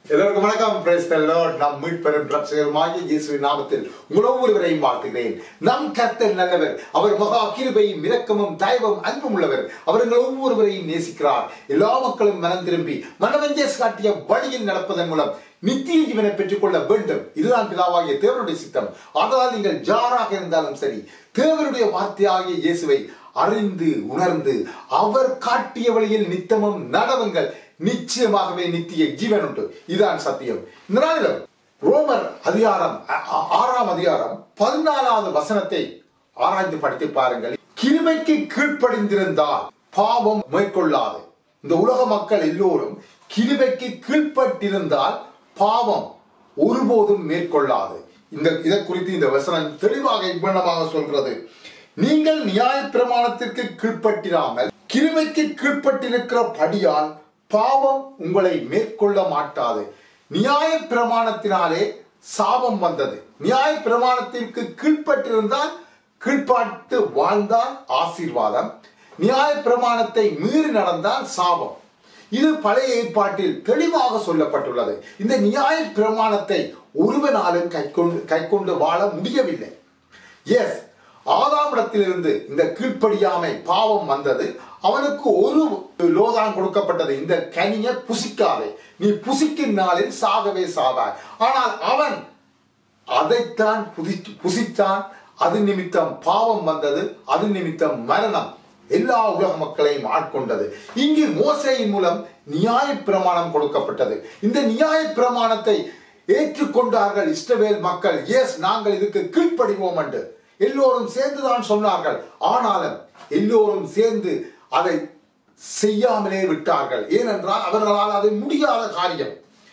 எல்லோருக்கும் வணக்கம் praise the Lord நம் மீட்பெரும் ரட்சகருமாகிய இயேசுவின் நாமத்தில் உங்கள் ஒவ்வொருவரையும் வாழ்த்துகிறேன் நம் கர்த்தர் நல்லவர் அவர் மகா கிருபையும் இரக்கமும் தயவும் அன்பும் உள்ளவர் அவர் எங்கள் ஒவ்வொருவரையும் நேசிக்கிறார் எல்லா மக்களும் மனம் திரும்பி மனவஞ்சேஸ் காட்டிய வழியில் நடப்பதன் மூலம் நித்திய ஜீவனை பெற்றுக்கொள்ள வேண்டும் இதுதான் பிதாவாகிய தேவனுடைய சித்தம் அதனால் நீங்கள் ஜாராக இருந்தாலும் சரி தேவனுடைய வார்த்தையாகிய இயேசுவை அறிந்து உணர்ந்து அவர் காட்டிய வழியில் நித்தமும் நடவுங்கள் நிச்சயமாகவே நித்திய ஜீவன் உண்டு இதுதான் சத்தியம் இந்த நாளிலும் ரோமர் அதிகாரம் ஆ- ஆ- ஆறாம் அதிகாரம் பதினாலாவது வசனத்தை ஆராய்ந்து படித்து பாருங்கள் கிருமைக்கு கீழ்ப்படிந்திருந்தால் பாவம் மேற்கொள்ளாது இந்த உலக மக்கள் எல்லோரும் கிருபைக்கு கீழ்ப்பட்டிருந்தால் பாவம் ஒருபோதும் மேற்கொள்ளாது இந்த இதை குறித்து இந்த வசனம் தெளிவாக இவ்வண்ணமாக சொல்கிறது நீங்கள் நியாய பிரமாணத்திற்கு கீழ்ப்பட்டிராமல் கிருமைக்கு கீழ்ப்பட்டிருக்கிற படியால் பாவம் உங்களை மேற்கொள்ள மாட்டாது நியாய பிரமாணத்தினாலே சாபம் வந்தது நியாய பிரமாணத்திற்கு கீழ்ப்பட்டிருந்தால் கீழ்ப்பாட்டு வாழ்ந்தால் ஆசீர்வாதம் நியாய பிரமாணத்தை மீறி நடந்தால் சாபம் இது பழைய ஏற்பாட்டில் தெளிவாக சொல்லப்பட்டுள்ளது இந்த நியாய பிரமாணத்தை ஒருவனாலும் கைக்கொண்டு கைக்கொண்டு வாழ முடியவில்லை எஸ் ஆதாமிடத்திலிருந்து இந்த கீழ்ப்படியாமை பாவம் வந்தது அவனுக்கு ஒரு லோதான் கொடுக்கப்பட்டது இந்த கனியை புசிக்காதே நீ புசிக்கும் நாளில் சாகவே சாவாய் ஆனால் அவன் அதைத்தான் புதி- புசித்தான் அது நிமித்தம் பாவம் வந்தது அது நிமித்தம் மரணம் எல்லா உலக மக்களையும் ஆட்கொண்டது இங்கு மோசையின் மூலம் நியாய பிரமாணம் கொடுக்கப்பட்டது இந்த நியாய பிரமாணத்தை ஏற்றுக்கொண்டார்கள் இஸ்ரவேல் மக்கள் எஸ் நாங்கள் இதுக்கு கீழ்ப்படிவோம் என்று எல்லோரும் சேர்ந்துதான் சொன்னார்கள் ஆனாலும் எல்லோரும் சேர்ந்து அதை செய்யாமலே விட்டார்கள் ஏனென்றால் அவர்களால் அது முடியாத காரியம்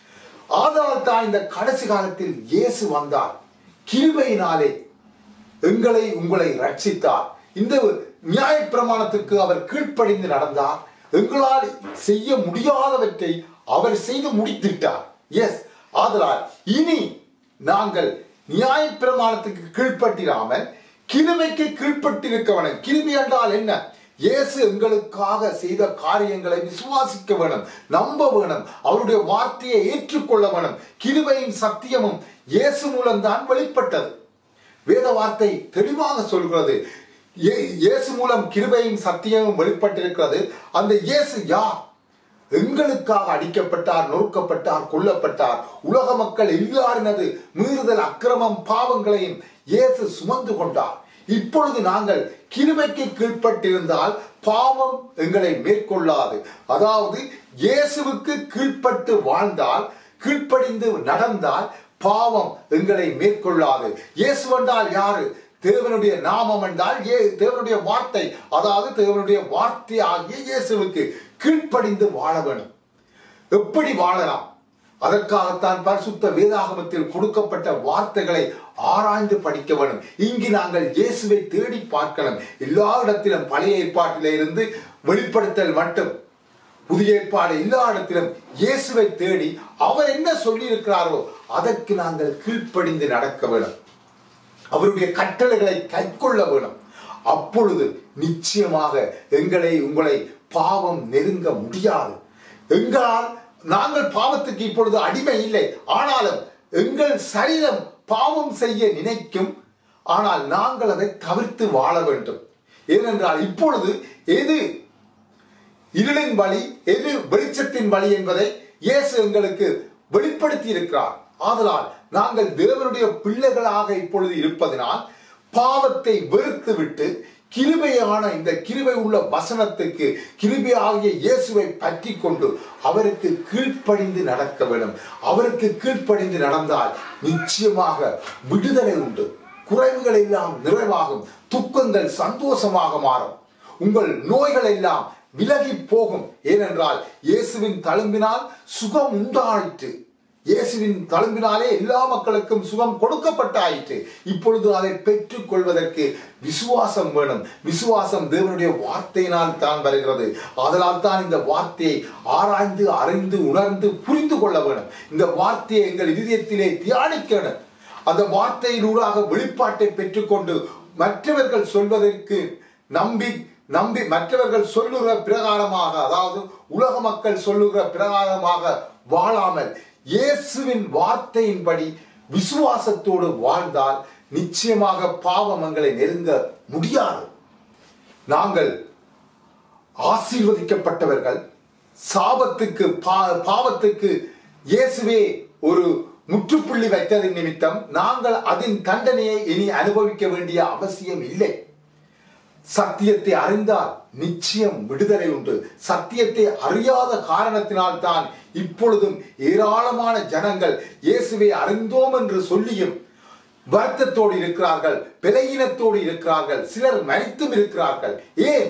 ஆதலால் தான் இந்த கடைசி காலத்தில் இயேசு வந்தார் கிருபையினாலே எங்களை உங்களை ரட்சித்தார் இந்த நியாய பிரமாணத்துக்கு அவர் கீழ்ப்படிந்து நடந்தார் எங்களால் செய்ய முடியாதவற்றை அவர் செய்து முடித்திட்டார் எஸ் ஆதலால் இனி நாங்கள் நியாய பிரமாணத்துக்கு கீழ்ப்பட்டிராமல் கிருபைக்கு கீழ்ப்பட்டிருக்க வேணும் கிருபை என்றால் என்ன இயேசு எங்களுக்காக செய்த காரியங்களை விசுவாசிக்க வேணும் நம்ப வேணும் அவருடைய வார்த்தையை ஏற்றுக்கொள்ள வேணும் கிருபையும் சத்தியமும் இயேசு மூலம்தான் வெளிப்பட்டது வேத வார்த்தை தெளிவாக சொல்கிறது இயே- இயேசு மூலம் கிருபையும் சத்தியமும் வெளிப்பட்டிருக்கிறது அந்த இயேசு யார் எங்களுக்காக அடிக்கப்பட்டார் நொறுக்கப்பட்டார் கொல்லப்பட்டார் உலக மக்கள் எல்லாரினது மீறுதல் அக்கிரமம் பாவங்களையும் இயேசு சுமந்து கொண்டார் இப்பொழுது நாங்கள் கிருபைக்கு கீழ்ப்பட்டிருந்தால் பாவம் எங்களை மேற்கொள்ளாது அதாவது இயேசுவுக்கு கீழ்ப்பட்டு வாழ்ந்தால் கீழ்ப்படிந்து நடந்தால் பாவம் எங்களை மேற்கொள்ளாது இயேசு என்றால் யாரு தேவனுடைய நாமம் என்றால் ஏ தேவனுடைய வார்த்தை அதாவது தேவனுடைய வார்த்தை ஆகிய இயேசுவுக்கு கீழ்ப்படிந்து வாழ வேணும் எப்படி வாழலாம் அதற்காகத்தான் பரிசுத்த வேதாகமத்தில் கொடுக்கப்பட்ட வார்த்தைகளை ஆராய்ந்து படிக்க வேண்டும் இங்கு நாங்கள் இயேசுவை தேடி பார்க்கலாம் எல்லா இடத்திலும் பழைய ஏற்பாட்டிலே இருந்து வெளிப்படுத்தல் மட்டும் புதிய ஏற்பாடு எல்லா இடத்திலும் இயேசுவை தேடி அவர் என்ன சொல்லி இருக்கிறாரோ அதற்கு நாங்கள் கீழ்ப்படிந்து நடக்க வேண்டும் அவருடைய கட்டளைகளை கைக்கொள்ள வேணும் அப்பொழுது நிச்சயமாக எங்களை உங்களை பாவம் நெருங்க முடியாது எங்களால் நாங்கள் பாவத்துக்கு இப்பொழுது அடிமை இல்லை ஆனாலும் எங்கள் சரீரம் பாவம் செய்ய நினைக்கும் ஆனால் நாங்கள் அதை தவிர்த்து வாழ வேண்டும் ஏனென்றால் இப்பொழுது எது இருளின் வழி எது வெளிச்சத்தின் வழி என்பதை இயேசு எங்களுக்கு வெளிப்படுத்தி இருக்கிறார் ஆதலால் நாங்கள் தேவனுடைய பிள்ளைகளாக இப்பொழுது இருப்பதனால் பாவத்தை வெறுத்து விட்டு கிருபையான இந்த கிருபை உள்ள வசனத்துக்கு கிருபையாகிய இயேசுவை பற்றி கொண்டு அவருக்கு கீழ்ப்படிந்து நடக்க வேண்டும் அவருக்கு கீழ்ப்படிந்து நடந்தால் நிச்சயமாக விடுதலை உண்டு குறைவுகள் எல்லாம் நிறைவாகும் துக்கங்கள் சந்தோஷமாக மாறும் உங்கள் நோய்கள் எல்லாம் விலகி போகும் ஏனென்றால் இயேசுவின் தழும்பினால் சுகம் உண்டாயிற்று இயேசுவின் தழும்பினாலே எல்லா மக்களுக்கும் சுகம் கொடுக்கப்பட்டாயிற்று இப்பொழுது அதை பெற்றுக் கொள்வதற்கு விசுவாசம் வேணும் விசுவாசம் தேவனுடைய வார்த்தையினால் தான் வருகிறது அதனால் தான் இந்த வார்த்தையை ஆராய்ந்து அறிந்து உணர்ந்து புரிந்து கொள்ள வேணும் இந்த வார்த்தையை எங்கள் இதயத்திலே தியானிக்கணும் அந்த வார்த்தையினூடாக வெளிப்பாட்டை பெற்றுக்கொண்டு மற்றவர்கள் சொல்வதற்கு நம்பி நம்பி மற்றவர்கள் சொல்லுகிற பிரகாரமாக அதாவது உலக மக்கள் சொல்லுகிற பிரகாரமாக வாழாமல் இயேசுவின் வார்த்தையின்படி விசுவாசத்தோடு வாழ்ந்தால் நிச்சயமாக பாவமங்களை நெருங்க முடியாது நாங்கள் ஆசீர்வதிக்கப்பட்டவர்கள் சாபத்துக்கு பா- பாவத்துக்கு இயேசுவே ஒரு முற்றுப்புள்ளி வைத்ததின் நிமித்தம் நாங்கள் அதன் தண்டனையை இனி அனுபவிக்க வேண்டிய அவசியம் இல்லை சத்தியத்தை அறிந்தால் நிச்சயம் விடுதலை உண்டு சத்தியத்தை அறியாத காரணத்தினால் தான் இப்பொழுதும் ஏராளமான ஜனங்கள் இயேசுவை அறிந்தோம் என்று சொல்லியும் வருத்தத்தோடு இருக்கிறார்கள் விலையினத்தோடு இருக்கிறார்கள் சிலர் மறித்தும் இருக்கிறார்கள் ஏன்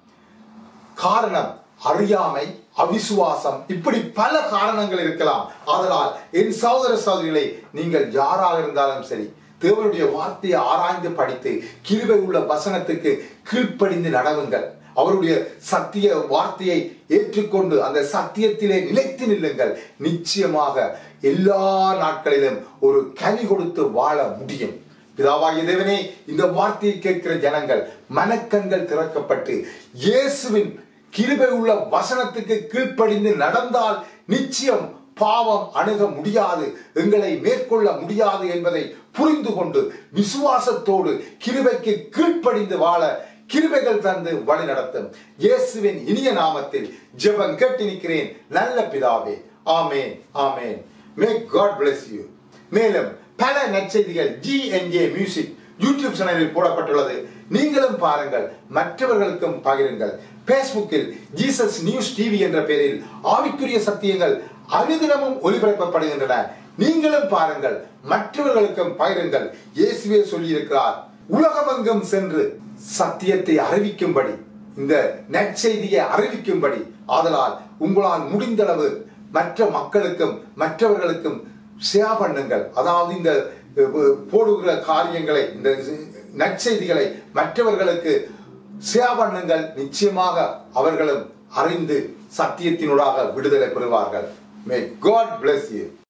காரணம் அறியாமை அவிசுவாசம் இப்படி பல காரணங்கள் இருக்கலாம் ஆதலால் என் சகோதர சகோதரிகளை நீங்கள் யாராக இருந்தாலும் சரி தேவனுடைய வார்த்தையை ஆராய்ந்து படித்து கிருபை உள்ள வசனத்துக்கு கீழ்ப்படிந்து நடவுங்கள் அவருடைய சத்திய வார்த்தையை ஏற்றுக்கொண்டு அந்த சத்தியத்திலே நிலைத்து நில்லுங்கள் நிச்சயமாக எல்லா நாட்களிலும் ஒரு கனி கொடுத்து வாழ முடியும் பிதாவாகிய தேவனே இந்த வார்த்தையை கேட்கிற ஜனங்கள் மனக்கண்கள் திறக்கப்பட்டு இயேசுவின் கிருபை உள்ள வசனத்துக்கு கீழ்ப்படிந்து நடந்தால் நிச்சயம் பாவம் அணுக முடியாது எங்களை மேற்கொள்ள முடியாது என்பதை புரிந்து கொண்டு விசுவாசத்தோடு கிருபைக்கு கீழ்ப்படிந்து வாழ கிருபைகள் தந்து வழி நடத்தும் இயேசுவின் இனிய நாமத்தில் ஜெபம் கேட்டு நிற்கிறேன் நல்ல பிதாவே ஆமேன் ஆமேன் மே காட் bless you மேலும் பல நற்செய்திகள் ஜிஎன்ஜே மியூசிக் யூடியூப் சேனலில் போடப்பட்டுள்ளது நீங்களும் பாருங்கள் மற்றவர்களுக்கும் பகிருங்கள் பேஸ்புக்கில் ஜீசஸ் நியூஸ் டிவி என்ற பெயரில் ஆவிக்குரிய சத்தியங்கள் அனுதினமும் ஒளிபரப்பப்படுகின்றன நீங்களும் பாருங்கள் மற்றவர்களுக்கும் பகிருங்கள் இயேசுவே சொல்லியிருக்கிறார் உலகமெங்கும் சென்று சத்தியத்தை அறிவிக்கும்படி இந்த நற்செய்தியை அறிவிக்கும்படி ஆதலால் உங்களால் முடிந்தளவு மற்ற மக்களுக்கும் மற்றவர்களுக்கும் ஷேர் பண்ணுங்கள் அதாவது இந்த அஹ், போடுகிற காரியங்களை இந்த நற்செய்திகளை மற்றவர்களுக்கு ஷேர் பண்ணுங்கள் நிச்சயமாக அவர்களும் அறிந்து சத்தியத்தினூடாக விடுதலை பெறுவார்கள் மே காட் bless you